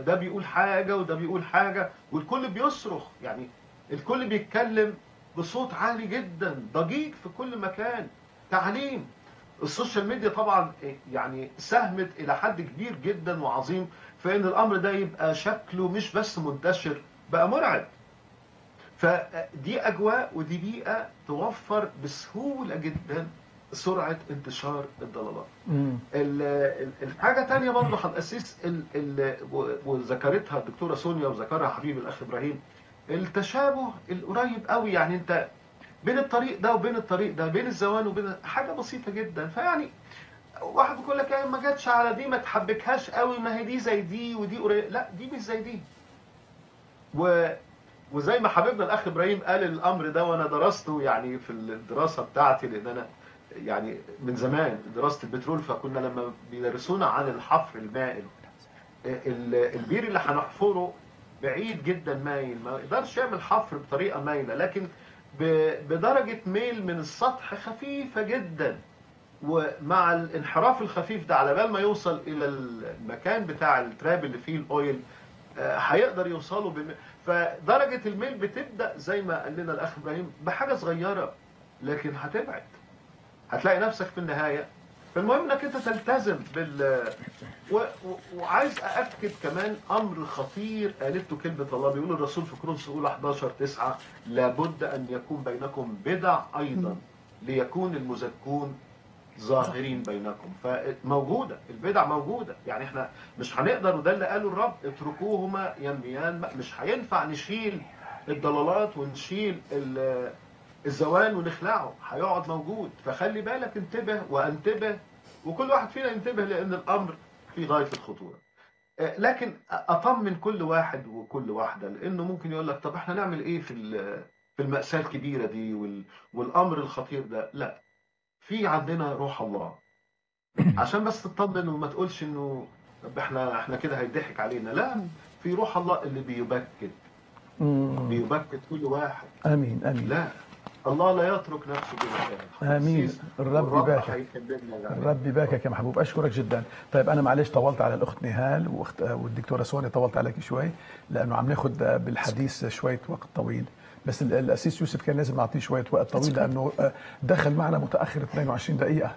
ده بيقول حاجه وده بيقول حاجه والكل بيصرخ يعني الكل بيتكلم بصوت عالي جدا ضجيج في كل مكان تعليم السوشيال ميديا طبعا يعني ساهمت الى حد كبير جدا وعظيم في ان الامر ده يبقى شكله مش بس منتشر بقى مرعب فدي اجواء ودي بيئه توفر بسهوله جدا سرعه انتشار الضلالات. مم. ال- ال- الحاجه تانية برضه هنأسس ال- ال- و- وذكرتها الدكتوره سونيا وذكرها حبيبي الاخ ابراهيم التشابه القريب قوي يعني انت بين الطريق ده وبين الطريق ده بين الزوان وبين حاجه بسيطه جدا فيعني واحد بيقول لك يعني ما جاتش على دي ما تحبكهاش قوي ما هي دي زي دي ودي قريب لا دي مش زي دي و وزي ما حبيبنا الاخ ابراهيم قال الامر ده وانا درسته يعني في الدراسه بتاعتي لان انا يعني من زمان دراسه البترول فكنا لما بيدرسونا عن الحفر المائل ال- البير اللي هنحفره بعيد جدا مايل ما يقدرش يعمل حفر بطريقه مايله لكن ب- بدرجه ميل من السطح خفيفه جدا ومع الانحراف الخفيف ده على بال ما يوصل الى المكان بتاع التراب اللي فيه الاويل آه، هيقدر يوصله بم... فدرجه الميل بتبدا زي ما قال لنا الاخ ابراهيم بحاجه صغيره لكن هتبعد هتلاقي نفسك في النهايه فالمهم انك انت تلتزم بال و... و... وعايز ااكد كمان امر خطير قالته كلمه الله بيقول الرسول في كورنثوس الاولى 11 9 لابد ان يكون بينكم بدع ايضا ليكون المزكون ظاهرين بينكم فموجوده البدع موجوده يعني احنا مش هنقدر وده اللي قاله الرب اتركوهما ينميان مش هينفع نشيل الضلالات ونشيل ال- الزوال ونخلعه هيقعد موجود فخلي بالك انتبه وانتبه وكل واحد فينا ينتبه لان الامر في غايه الخطوره آه، لكن اطمن كل واحد وكل واحده لانه ممكن يقول لك طب احنا نعمل ايه في ال- في المأساة الكبيرة دي وال- والأمر الخطير ده لا في عندنا روح الله عشان بس تطمن وما تقولش انه طب احنا احنا كده هيضحك علينا لا في روح الله اللي بيبكت مم. بيبكت كل واحد امين امين لا الله لا يترك نفسه بمكان آمين. الرب يبارك. هيكلمنا يعني. ربي باكك يا محبوب اشكرك جدا طيب انا معلش طولت على الاخت نهال واخت والدكتوره سونيا طولت عليك شوي لانه عم ناخذ بالحديث شويه وقت طويل بس ال- الاسيس يوسف كان لازم نعطيه شويه وقت طويل لانه آه، دخل معنا متاخر 22 دقيقه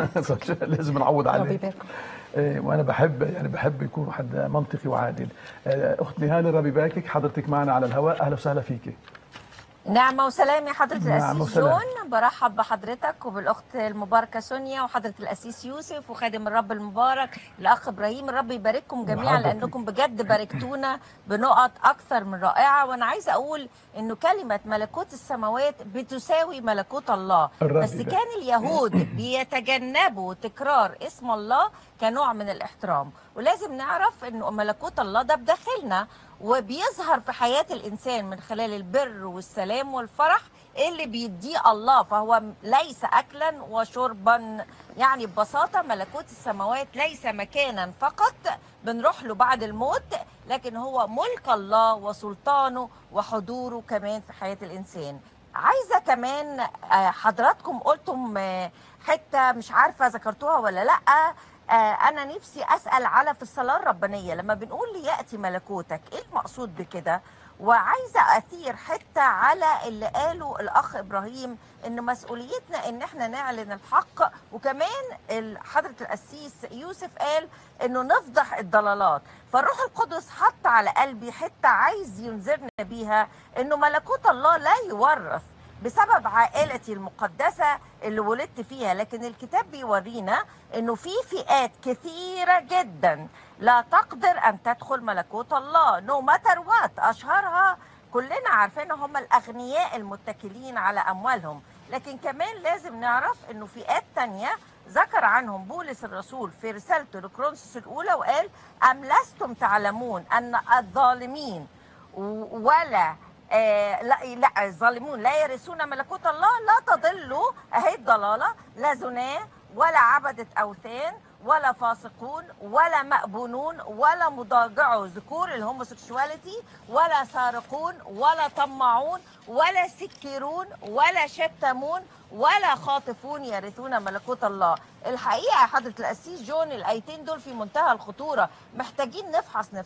لازم نعوض ربي عليه يباركم إيه، وانا بحب يعني بحب يكون حد منطقي وعادل آه، اخت نهال ربي باكك حضرتك معنا على الهواء اهلا وسهلا فيكي نعمة وسلام يا حضرة نعمة الأسيس وسلام. جون برحب بحضرتك وبالأخت المباركة سونيا وحضرة الأسيس يوسف وخادم الرب المبارك الأخ إبراهيم الرب يبارككم جميعا وحضرتك. لأنكم بجد باركتونا بنقط أكثر من رائعة وأنا عايزة أقول إنه كلمة ملكوت السماوات بتساوي ملكوت الله الرب بس يبارك. كان اليهود بيتجنبوا تكرار اسم الله كنوع من الاحترام ولازم نعرف إنه ملكوت الله ده بداخلنا وبيظهر في حياة الإنسان من خلال البر والسلام والفرح اللي بيديه الله فهو ليس أكلا وشربا يعني ببساطة ملكوت السماوات ليس مكانا فقط بنروح له بعد الموت لكن هو ملك الله وسلطانه وحضوره كمان في حياة الإنسان عايزة كمان آه، حضراتكم قلتم آه، حتة مش عارفة ذكرتوها ولا لأ آه، انا نفسي اسال على في الصلاه الربانيه لما بنقول لياتي ملكوتك ايه المقصود بكده وعايزه اثير حته على اللي قاله الاخ ابراهيم ان مسؤوليتنا ان احنا نعلن الحق وكمان ال- حضره القسيس يوسف قال انه نفضح الضلالات فالروح القدس حط على قلبي حته عايز ينذرنا بيها انه ملكوت الله لا يورث بسبب عائلتي المقدسة اللي ولدت فيها لكن الكتاب بيورينا انه في فئات كثيرة جدا لا تقدر ان تدخل ملكوت الله نو ماتر وات اشهرها كلنا عارفين هم الاغنياء المتكلين على اموالهم لكن كمان لازم نعرف انه فئات تانية ذكر عنهم بولس الرسول في رسالته لكرونسوس الاولى وقال ام لستم تعلمون ان الظالمين ولا آه لا لا الظالمون لا يرثون ملكوت الله لا تضلوا اهي الضلاله لا زناه ولا عبدة اوثان ولا فاسقون ولا مأبونون ولا مضاجعوا ذكور الهوموسيكشواليتي ولا سارقون ولا طماعون ولا سكرون ولا شتمون ولا خاطفون يرثون ملكوت الله الحقيقه يا حضره القسيس جون الايتين دول في منتهى الخطوره محتاجين نفحص نفسنا